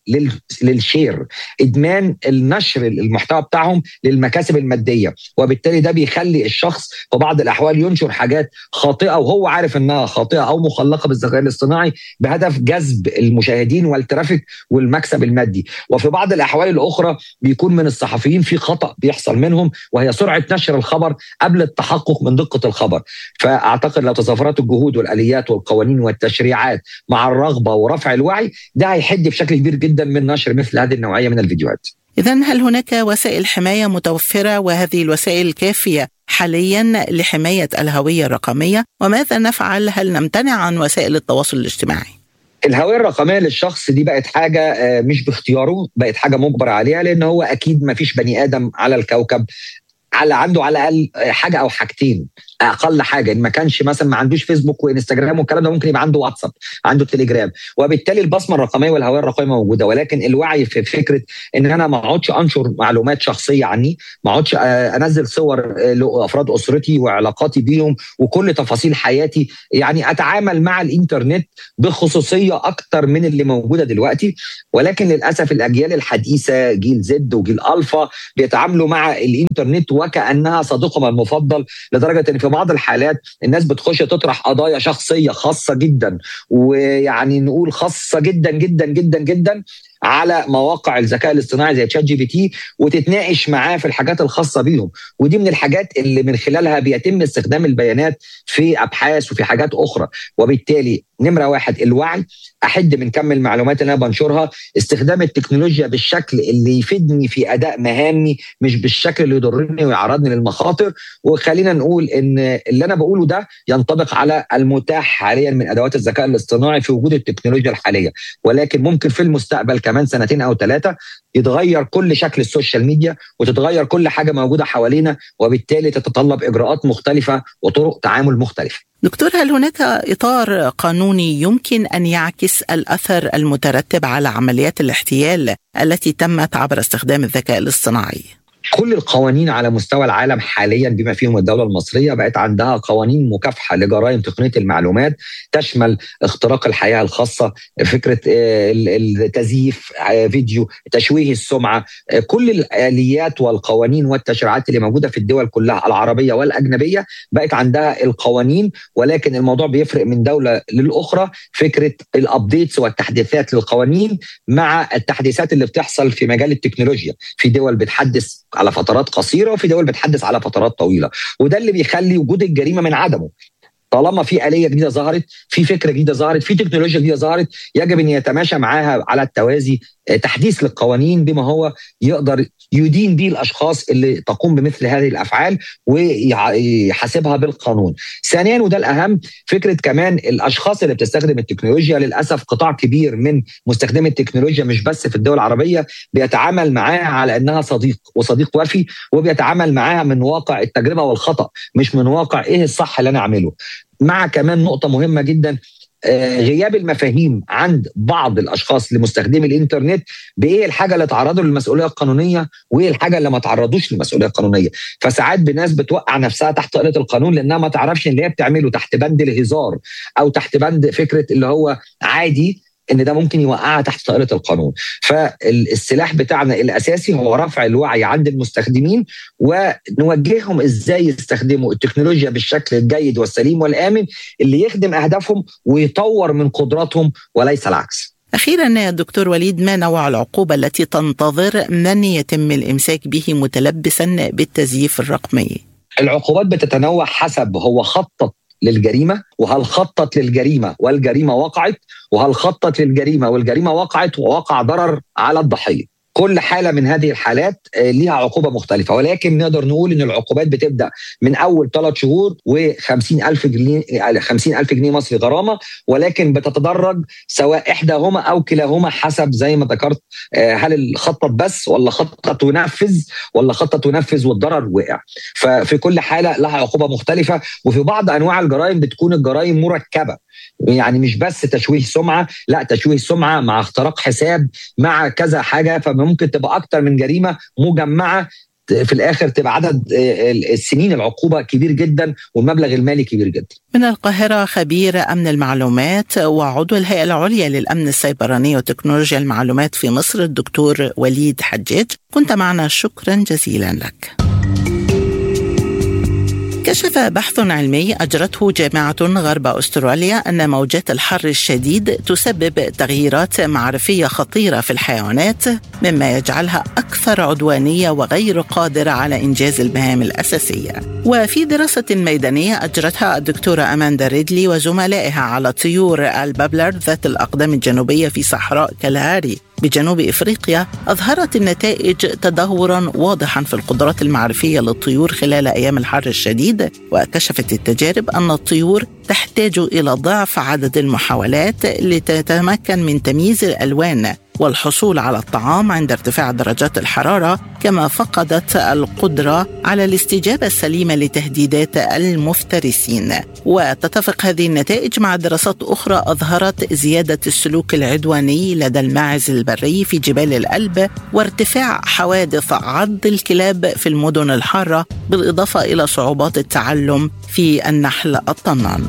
للشير ادمان النشر المحتوى بتاعهم للمكاسب الماديه وبالتالي ده بيخلي الشخص في بعض الاحوال ينشر حاجات خاطئه وهو عارف انها خاطئه او مخلقه بالذكاء الاصطناعي بهدف جذب المشاهدين والترافيك والمكسب المادي وفي بعض الاحوال الاخرى بيكون من الصحفيين في خطا بيحصل منهم وهي سرعه نشر الخبر قبل التحقق من دقه الخبر فاعتقد لو تظافرت الجهود والاليات والقوانين والتشريعات مع الرغبه ورفع الوعي ده هيحد بشكل كبير جدا من نشر مثل هذه النوعيه من الفيديوهات إذا هل هناك وسائل حماية متوفرة وهذه الوسائل كافية حاليا لحماية الهوية الرقمية وماذا نفعل هل نمتنع عن وسائل التواصل الاجتماعي؟ الهويه الرقميه للشخص دي بقت حاجه مش باختياره بقت حاجه مجبر عليها لان هو اكيد ما فيش بني ادم على الكوكب على عنده على الاقل حاجه او حاجتين اقل حاجه ان ما كانش مثلا ما عندوش فيسبوك وانستجرام والكلام ده ممكن يبقى عنده واتساب عنده تليجرام وبالتالي البصمه الرقميه والهويه الرقميه موجوده ولكن الوعي في فكره ان انا ما اقعدش انشر معلومات شخصيه عني ما اقعدش انزل صور لافراد اسرتي وعلاقاتي بيهم وكل تفاصيل حياتي يعني اتعامل مع الانترنت بخصوصيه اكتر من اللي موجوده دلوقتي ولكن للاسف الاجيال الحديثه جيل زد وجيل الفا بيتعاملوا مع الانترنت وكانها صديقهم المفضل لدرجه ان في بعض الحالات الناس بتخش تطرح قضايا شخصيه خاصه جدا ويعني نقول خاصه جدا جدا جدا جدا على مواقع الذكاء الاصطناعي زي تشات جي بي تي وتتناقش معاه في الحاجات الخاصه بيهم ودي من الحاجات اللي من خلالها بيتم استخدام البيانات في ابحاث وفي حاجات اخرى وبالتالي نمره واحد الوعي احد من كم المعلومات اللي انا بنشرها استخدام التكنولوجيا بالشكل اللي يفيدني في اداء مهامي مش بالشكل اللي يضرني ويعرضني للمخاطر وخلينا نقول ان اللي انا بقوله ده ينطبق على المتاح حاليا من ادوات الذكاء الاصطناعي في وجود التكنولوجيا الحاليه ولكن ممكن في المستقبل كمان سنتين او ثلاثه يتغير كل شكل السوشيال ميديا وتتغير كل حاجه موجوده حوالينا وبالتالي تتطلب اجراءات مختلفه وطرق تعامل مختلفه دكتور هل هناك اطار قانوني يمكن ان يعكس الاثر المترتب على عمليات الاحتيال التي تمت عبر استخدام الذكاء الاصطناعي؟ كل القوانين على مستوى العالم حاليا بما فيهم الدوله المصريه بقت عندها قوانين مكافحه لجرائم تقنيه المعلومات تشمل اختراق الحياه الخاصه فكره التزييف فيديو تشويه السمعه كل الاليات والقوانين والتشريعات اللي موجوده في الدول كلها العربيه والاجنبيه بقت عندها القوانين ولكن الموضوع بيفرق من دوله للاخرى فكره الابديتس والتحديثات للقوانين مع التحديثات اللي بتحصل في مجال التكنولوجيا في دول بتحدث على فترات قصيره وفي دول بتحدث على فترات طويله وده اللي بيخلي وجود الجريمه من عدمه طالما في آلية جديدة ظهرت في فكرة جديدة ظهرت في تكنولوجيا جديدة ظهرت يجب أن يتماشى معاها على التوازي تحديث للقوانين بما هو يقدر يدين به الأشخاص اللي تقوم بمثل هذه الأفعال ويحاسبها بالقانون ثانيا وده الأهم فكرة كمان الأشخاص اللي بتستخدم التكنولوجيا للأسف قطاع كبير من مستخدمي التكنولوجيا مش بس في الدول العربية بيتعامل معاها على أنها صديق وصديق وفي وبيتعامل معاها من واقع التجربة والخطأ مش من واقع إيه الصح اللي أنا أعمله مع كمان نقطة مهمة جدا غياب المفاهيم عند بعض الاشخاص لمستخدمي الانترنت بايه الحاجه اللي تعرضوا للمسؤوليه القانونيه وايه الحاجه اللي ما تعرضوش للمسؤوليه القانونيه فساعات بناس بتوقع نفسها تحت طائله القانون لانها ما تعرفش ان اللي هي بتعمله تحت بند الهزار او تحت بند فكره اللي هو عادي ان ده ممكن يوقعها تحت طائله القانون فالسلاح بتاعنا الاساسي هو رفع الوعي عند المستخدمين ونوجههم ازاي يستخدموا التكنولوجيا بالشكل الجيد والسليم والامن اللي يخدم اهدافهم ويطور من قدراتهم وليس العكس أخيرا دكتور وليد ما نوع العقوبة التي تنتظر من يتم الإمساك به متلبسا بالتزييف الرقمي؟ العقوبات بتتنوع حسب هو خطط للجريمه وهل خطط للجريمه والجريمه وقعت وهل خطط للجريمه والجريمه وقعت ووقع ضرر على الضحيه كل حالة من هذه الحالات ليها عقوبة مختلفة ولكن نقدر نقول أن العقوبات بتبدأ من أول ثلاث شهور و50 ألف جنيه 50 ألف جنيه مصري غرامة ولكن بتتدرج سواء إحداهما أو كلاهما حسب زي ما ذكرت هل خطط بس ولا خطط ونفذ ولا خطط ونفذ والضرر وقع ففي كل حالة لها عقوبة مختلفة وفي بعض أنواع الجرائم بتكون الجرائم مركبة يعني مش بس تشويه سمعه لا تشويه سمعه مع اختراق حساب مع كذا حاجه فممكن تبقى اكتر من جريمه مجمعه في الاخر تبقى عدد السنين العقوبه كبير جدا والمبلغ المالي كبير جدا. من القاهره خبير امن المعلومات وعضو الهيئه العليا للامن السيبراني وتكنولوجيا المعلومات في مصر الدكتور وليد حجاج، كنت معنا شكرا جزيلا لك. كشف بحث علمي اجرته جامعه غرب استراليا ان موجات الحر الشديد تسبب تغييرات معرفيه خطيره في الحيوانات مما يجعلها اكثر عدوانيه وغير قادره على انجاز المهام الاساسيه. وفي دراسه ميدانيه اجرتها الدكتوره اماندا ريدلي وزملائها على طيور البابلر ذات الاقدام الجنوبيه في صحراء كالهاري بجنوب افريقيا اظهرت النتائج تدهورا واضحا في القدرات المعرفيه للطيور خلال ايام الحر الشديد وكشفت التجارب ان الطيور تحتاج الى ضعف عدد المحاولات لتتمكن من تمييز الالوان والحصول على الطعام عند ارتفاع درجات الحراره كما فقدت القدره على الاستجابه السليمه لتهديدات المفترسين وتتفق هذه النتائج مع دراسات اخرى اظهرت زياده السلوك العدواني لدى الماعز البري في جبال الألب وارتفاع حوادث عض الكلاب في المدن الحاره بالاضافه الى صعوبات التعلم في النحل الطنان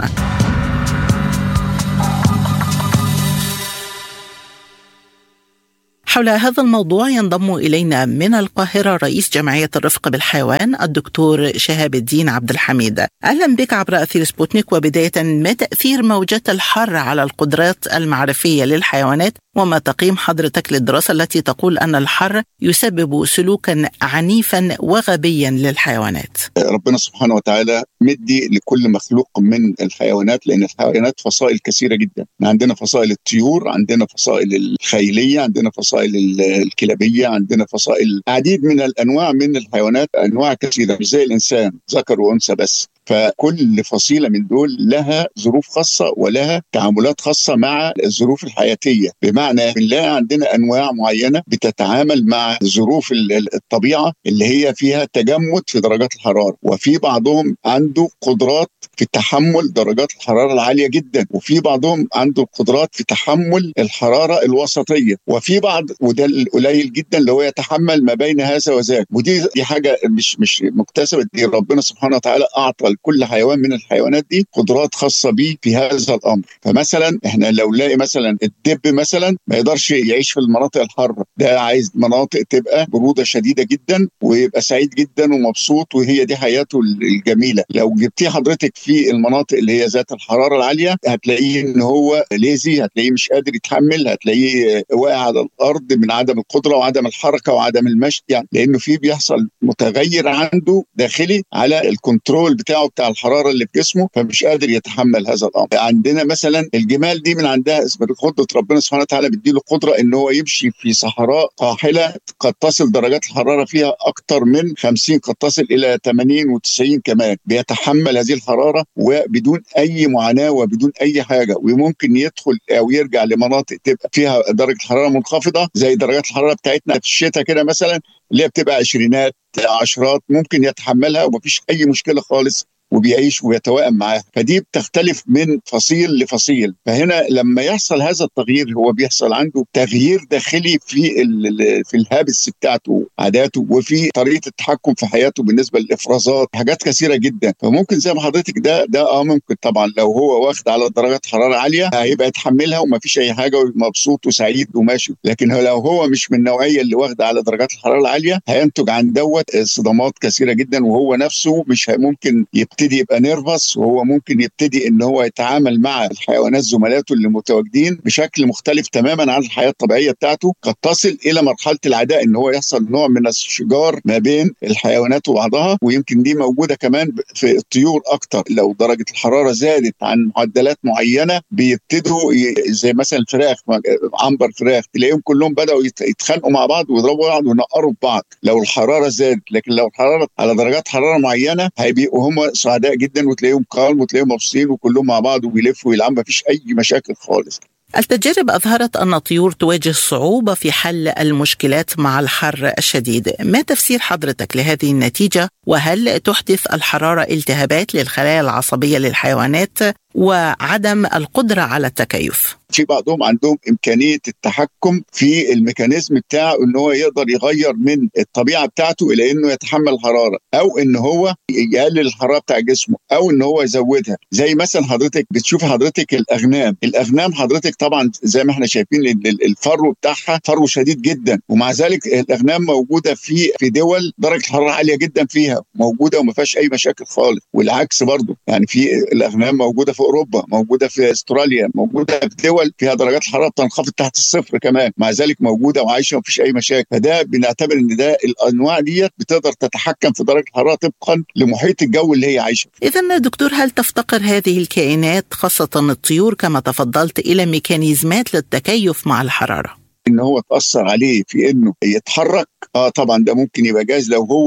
حول هذا الموضوع ينضم الينا من القاهره رئيس جمعيه الرفق بالحيوان الدكتور شهاب الدين عبد الحميد. اهلا بك عبر اثير سبوتنيك وبدايه ما تاثير موجات الحر على القدرات المعرفيه للحيوانات وما تقييم حضرتك للدراسه التي تقول ان الحر يسبب سلوكا عنيفا وغبيا للحيوانات. ربنا سبحانه وتعالى مدي لكل مخلوق من الحيوانات لان الحيوانات فصائل كثيره جدا، عندنا فصائل الطيور، عندنا فصائل الخيليه، عندنا فصائل الكلابيه، عندنا فصائل عديد من الانواع من الحيوانات، انواع كثيره مش زي الانسان ذكر وانثى بس. فكل فصيله من دول لها ظروف خاصه ولها تعاملات خاصه مع الظروف الحياتيه بمعنى بنلاقي عندنا انواع معينه بتتعامل مع ظروف الطبيعه اللي هي فيها تجمد في درجات الحراره وفي بعضهم عنده قدرات في تحمل درجات الحراره العاليه جدا وفي بعضهم عنده قدرات في تحمل الحراره الوسطيه وفي بعض وده القليل جدا اللي هو يتحمل ما بين هذا وذاك ودي دي حاجه مش مش مكتسبه دي ربنا سبحانه وتعالى اعطى لكل حيوان من الحيوانات دي قدرات خاصه بيه في هذا الامر فمثلا احنا لو نلاقي مثلا الدب مثلا ما يقدرش يعيش في المناطق الحاره ده عايز مناطق تبقى بروده شديده جدا ويبقى سعيد جدا ومبسوط وهي دي حياته الجميله لو جبتيه حضرتك في المناطق اللي هي ذات الحراره العاليه هتلاقيه ان هو ليزي هتلاقيه مش قادر يتحمل هتلاقيه واقع على الارض من عدم القدره وعدم الحركه وعدم المشي يعني لانه في بيحصل متغير عنده داخلي على الكنترول بتاعه بتاع الحراره اللي في جسمه فمش قادر يتحمل هذا الامر عندنا مثلا الجمال دي من عندها قدره ربنا سبحانه وتعالى بيديله قدره ان هو يمشي في صحراء قاحله قد تصل درجات الحراره فيها اكثر من 50 قد تصل الى 80 و90 كمان بيتحمل هذه الحراره وبدون اي معاناه وبدون اي حاجه وممكن يدخل او يرجع لمناطق تبقى فيها درجه حراره منخفضه زي درجات الحراره بتاعتنا في الشتاء كده مثلا اللي هي بتبقى عشرينات عشرات ممكن يتحملها ومفيش اي مشكله خالص وبيعيش ويتوائم معاه فدي بتختلف من فصيل لفصيل فهنا لما يحصل هذا التغيير هو بيحصل عنده تغيير داخلي في في الهابس بتاعته عاداته وفي طريقه التحكم في حياته بالنسبه للافرازات حاجات كثيره جدا فممكن زي ما حضرتك ده ده اه ممكن طبعا لو هو واخد على درجات حراره عاليه هيبقى يتحملها وما فيش اي حاجه ومبسوط وسعيد وماشي لكن لو هو مش من النوعيه اللي واخده على درجات الحراره العاليه هينتج عن دوت صدمات كثيره جدا وهو نفسه مش ممكن يبقى يبتدي يبقى نيرفس وهو ممكن يبتدي ان هو يتعامل مع الحيوانات زملاته اللي متواجدين بشكل مختلف تماما عن الحياه الطبيعيه بتاعته قد تصل الى مرحله العداء ان هو يحصل نوع من الشجار ما بين الحيوانات وبعضها ويمكن دي موجوده كمان في الطيور اكتر لو درجه الحراره زادت عن معدلات معينه بيبتدوا زي مثلا الفراخ عنبر فراخ تلاقيهم كلهم بداوا يتخانقوا مع بعض ويضربوا بعض وينقروا في بعض لو الحراره زادت لكن لو الحراره على درجات حراره معينه هيبقوا هم سعداء جدا وتلاقيهم كالم وتلاقيهم مبسوطين وكلهم مع بعض وبيلفوا ويلعبوا مفيش اي مشاكل خالص التجارب أظهرت أن الطيور تواجه صعوبة في حل المشكلات مع الحر الشديد ما تفسير حضرتك لهذه النتيجة وهل تحدث الحرارة التهابات للخلايا العصبية للحيوانات وعدم القدرة على التكيف في بعضهم عندهم امكانيه التحكم في الميكانيزم بتاعه ان هو يقدر يغير من الطبيعه بتاعته الى انه يتحمل الحراره او ان هو يقلل الحراره بتاع جسمه او ان هو يزودها زي مثلا حضرتك بتشوف حضرتك الاغنام الاغنام حضرتك طبعا زي ما احنا شايفين الفرو بتاعها فرو شديد جدا ومع ذلك الاغنام موجوده في في دول درجه الحراره عاليه جدا فيها موجوده وما فيهاش اي مشاكل خالص والعكس برضه يعني في الاغنام موجوده في اوروبا موجوده في استراليا موجوده في دول فيها درجات الحراره بتنخفض تحت الصفر كمان مع ذلك موجوده وعايشه ومفيش اي مشاكل فده بنعتبر ان ده الانواع ديت بتقدر تتحكم في درجه الحراره طبقا لمحيط الجو اللي هي عايشه اذا دكتور هل تفتقر هذه الكائنات خاصه الطيور كما تفضلت الى ميكانيزمات للتكيف مع الحراره ان هو تاثر عليه في انه يتحرك اه طبعا ده ممكن يبقى جايز لو هو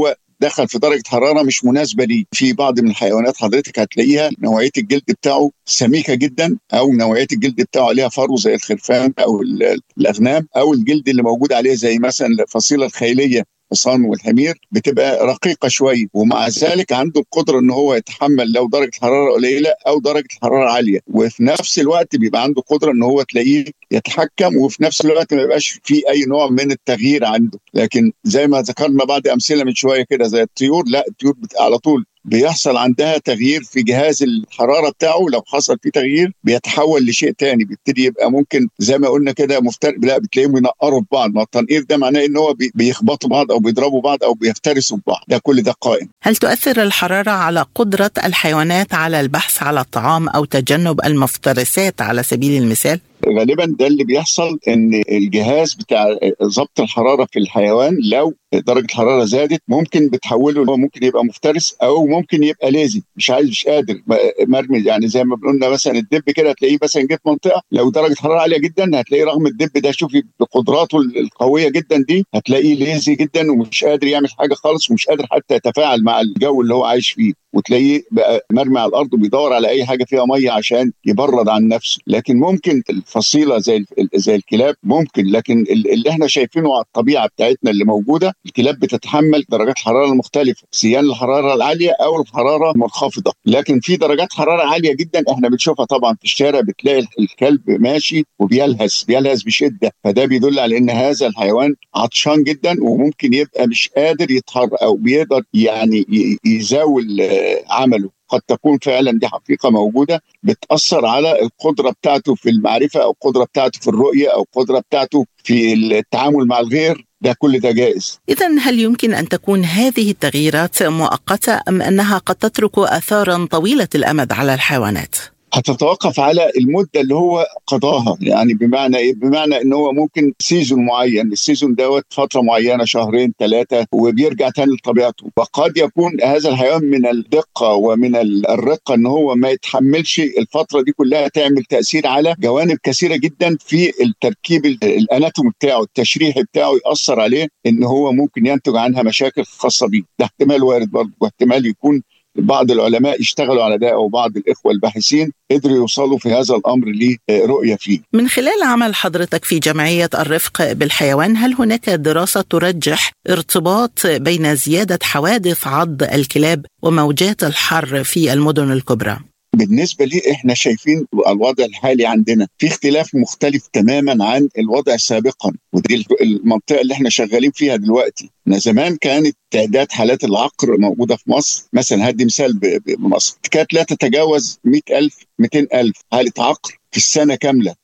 دخل في درجه حراره مش مناسبه ليه في بعض من الحيوانات حضرتك هتلاقيها نوعيه الجلد بتاعه سميكه جدا او نوعيه الجلد بتاعه عليها فرو زي الخرفان او الاغنام او الجلد اللي موجود عليه زي مثلا الفصيله الخيليه الحصان والحمير بتبقى رقيقه شويه ومع ذلك عنده القدره ان هو يتحمل لو درجه حراره قليله او درجه حراره عاليه وفي نفس الوقت بيبقى عنده قدره ان هو تلاقيه يتحكم وفي نفس الوقت ما يبقاش في اي نوع من التغيير عنده لكن زي ما ذكرنا بعض امثله من شويه كده زي الطيور لا الطيور على طول بيحصل عندها تغيير في جهاز الحراره بتاعه لو حصل فيه تغيير بيتحول لشيء تاني بيبتدي يبقى ممكن زي ما قلنا كده مفترق لا بتلاقيهم ينقروا في بعض ما التنقير ده معناه ان هو بيخبطوا بعض او بيضربوا بعض او بيفترسوا في بعض ده كل ده قائم هل تؤثر الحراره على قدره الحيوانات على البحث على الطعام او تجنب المفترسات على سبيل المثال غالبا ده اللي بيحصل ان الجهاز بتاع ضبط الحراره في الحيوان لو درجه الحراره زادت ممكن بتحوله هو ممكن يبقى مفترس او ممكن يبقى ليزي مش عايز مش قادر مرمي يعني زي ما قلنا مثلا الدب كده هتلاقيه مثلا جه في منطقه لو درجه حراره عاليه جدا هتلاقيه رغم الدب ده شوفي بقدراته القويه جدا دي هتلاقيه ليزي جدا ومش قادر يعمل حاجه خالص ومش قادر حتى يتفاعل مع الجو اللي هو عايش فيه وتلاقيه بقى مرمي على الارض وبيدور على اي حاجه فيها ميه عشان يبرد عن نفسه لكن ممكن الفصيله زي زي الكلاب ممكن لكن اللي احنا شايفينه على الطبيعه بتاعتنا اللي موجوده الكلاب بتتحمل درجات حراره المختلفه سيان الحراره العاليه او الحراره المنخفضه لكن في درجات حراره عاليه جدا احنا بنشوفها طبعا في الشارع بتلاقي الكلب ماشي وبيلهث بيلهث بشده فده بيدل على ان هذا الحيوان عطشان جدا وممكن يبقى مش قادر يتحرك او بيقدر يعني يزاول عمله قد تكون فعلا دي حقيقه موجوده بتاثر على القدره بتاعته في المعرفه او القدره بتاعته في الرؤيه او القدره بتاعته في التعامل مع الغير ده كل ده جائز إذا هل يمكن أن تكون هذه التغييرات مؤقتة أم أنها قد تترك آثارا طويلة الأمد على الحيوانات؟ هتتوقف على المده اللي هو قضاها يعني بمعنى ايه؟ بمعنى ان هو ممكن سيزون معين، السيزون دوت فتره معينه شهرين ثلاثه وبيرجع تاني لطبيعته، وقد يكون هذا الحيوان من الدقه ومن الرقه ان هو ما يتحملش الفتره دي كلها تعمل تاثير على جوانب كثيره جدا في التركيب الاناتومي بتاعه، التشريحي بتاعه ياثر عليه ان هو ممكن ينتج عنها مشاكل خاصه بيه، ده احتمال وارد برضه واحتمال يكون بعض العلماء اشتغلوا على ده او بعض الاخوه الباحثين قدروا يوصلوا في هذا الامر لرؤيه فيه. من خلال عمل حضرتك في جمعيه الرفق بالحيوان هل هناك دراسه ترجح ارتباط بين زياده حوادث عض الكلاب وموجات الحر في المدن الكبرى؟ بالنسبة لي احنا شايفين الوضع الحالي عندنا في اختلاف مختلف تماما عن الوضع سابقا ودي المنطقة اللي احنا شغالين فيها دلوقتي احنا زمان كانت تعداد حالات العقر موجودة في مصر مثلا هدي مثال بمصر كانت لا تتجاوز 100000 200000 حالة عقر في السنة كاملة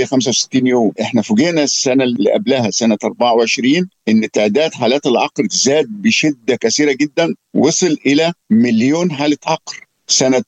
365 يوم احنا فوجئنا السنة اللي قبلها سنة 24 ان تعداد حالات العقر زاد بشدة كثيرة جدا وصل الى مليون حالة عقر سنة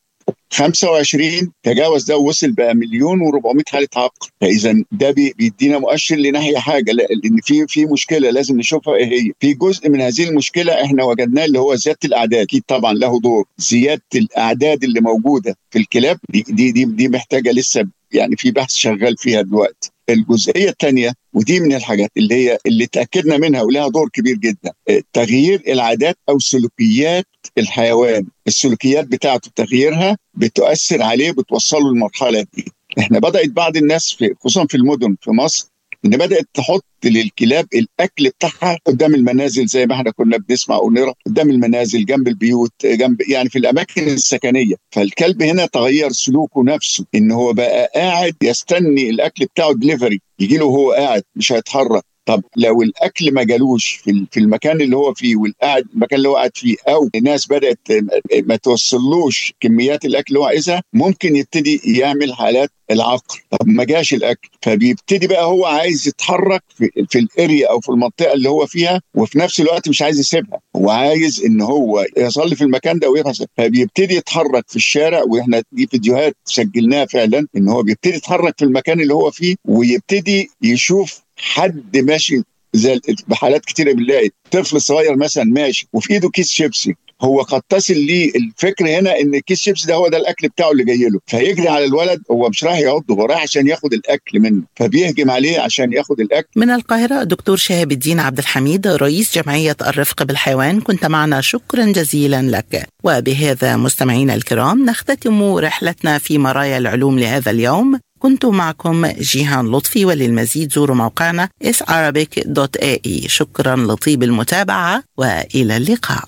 25 تجاوز ده ووصل بقى مليون و400 حاله عقر فاذا ده بيدينا مؤشر لناحيه حاجه لان في في مشكله لازم نشوفها ايه هي في جزء من هذه المشكله احنا وجدناه اللي هو زياده الاعداد اكيد طبعا له دور زياده الاعداد اللي موجوده في الكلاب دي دي دي, دي محتاجه لسه يعني في بحث شغال فيها دلوقتي الجزئيه الثانيه ودي من الحاجات اللي هي اللي تاكدنا منها ولها دور كبير جدا تغيير العادات او سلوكيات الحيوان السلوكيات بتاعته تغييرها بتؤثر عليه بتوصله للمرحله دي احنا بدات بعض الناس في خصوصا في المدن في مصر ان بدات تحط للكلاب الاكل بتاعها قدام المنازل زي ما احنا كنا بنسمع ونرى قدام المنازل جنب البيوت جنب يعني في الاماكن السكنيه فالكلب هنا تغير سلوكه نفسه ان هو بقى قاعد يستني الاكل بتاعه دليفري يجي له وهو قاعد مش هيتحرك طب لو الاكل ما جالوش في في المكان اللي هو فيه والقاعد المكان اللي هو قاعد فيه او الناس بدات ما توصلوش كميات الاكل اللي هو عايزها ممكن يبتدي يعمل حالات العقر طب ما جاش الاكل فبيبتدي بقى هو عايز يتحرك في, في الاريا او في المنطقه اللي هو فيها وفي نفس الوقت مش عايز يسيبها هو عايز ان هو يصلي في المكان ده ويحصل فبيبتدي يتحرك في الشارع واحنا دي فيديوهات سجلناها فعلا ان هو بيبتدي يتحرك في المكان اللي هو فيه ويبتدي يشوف حد ماشي زي بحالات كتيره بنلاقي طفل صغير مثلا ماشي وفي ايده كيس شيبسي هو قد تصل ليه الفكر هنا ان كيس شيبس ده هو ده الاكل بتاعه اللي جاي له فيجري على الولد هو مش رايح يعضه هو رايح عشان ياخد الاكل منه فبيهجم عليه عشان ياخد الاكل من القاهره دكتور شهاب الدين عبد الحميد رئيس جمعيه الرفق بالحيوان كنت معنا شكرا جزيلا لك وبهذا مستمعينا الكرام نختتم رحلتنا في مرايا العلوم لهذا اليوم كنت معكم جيهان لطفي وللمزيد زوروا موقعنا sarabic.ae شكرا لطيب المتابعة وإلى اللقاء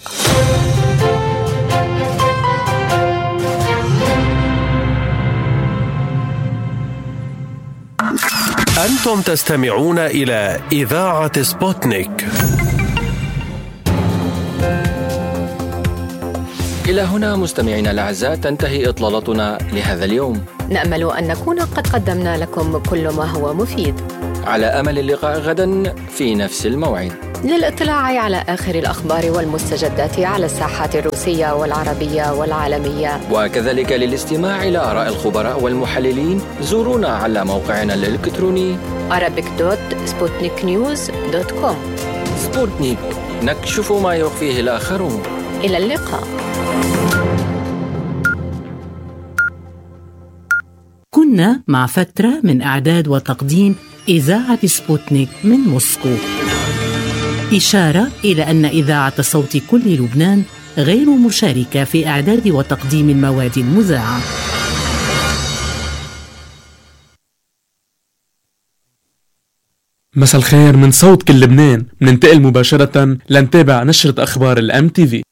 أنتم تستمعون إلى إذاعة سبوتنيك إلى هنا مستمعينا الأعزاء تنتهي إطلالتنا لهذا اليوم نأمل أن نكون قد قدمنا لكم كل ما هو مفيد على أمل اللقاء غدا في نفس الموعد للاطلاع على آخر الأخبار والمستجدات على الساحات الروسية والعربية والعالمية وكذلك للاستماع إلى آراء الخبراء والمحللين زورونا على موقعنا الإلكتروني arabic.sputniknews.com سبوتنيك نكشف ما يخفيه الآخرون إلى اللقاء كنا مع فترة من إعداد وتقديم إذاعة سبوتنيك من موسكو إشارة إلى أن إذاعة صوت كل لبنان غير مشاركة في إعداد وتقديم المواد المذاعة مساء الخير من صوت كل لبنان مننتقل مباشرة لنتابع نشرة أخبار الام تي في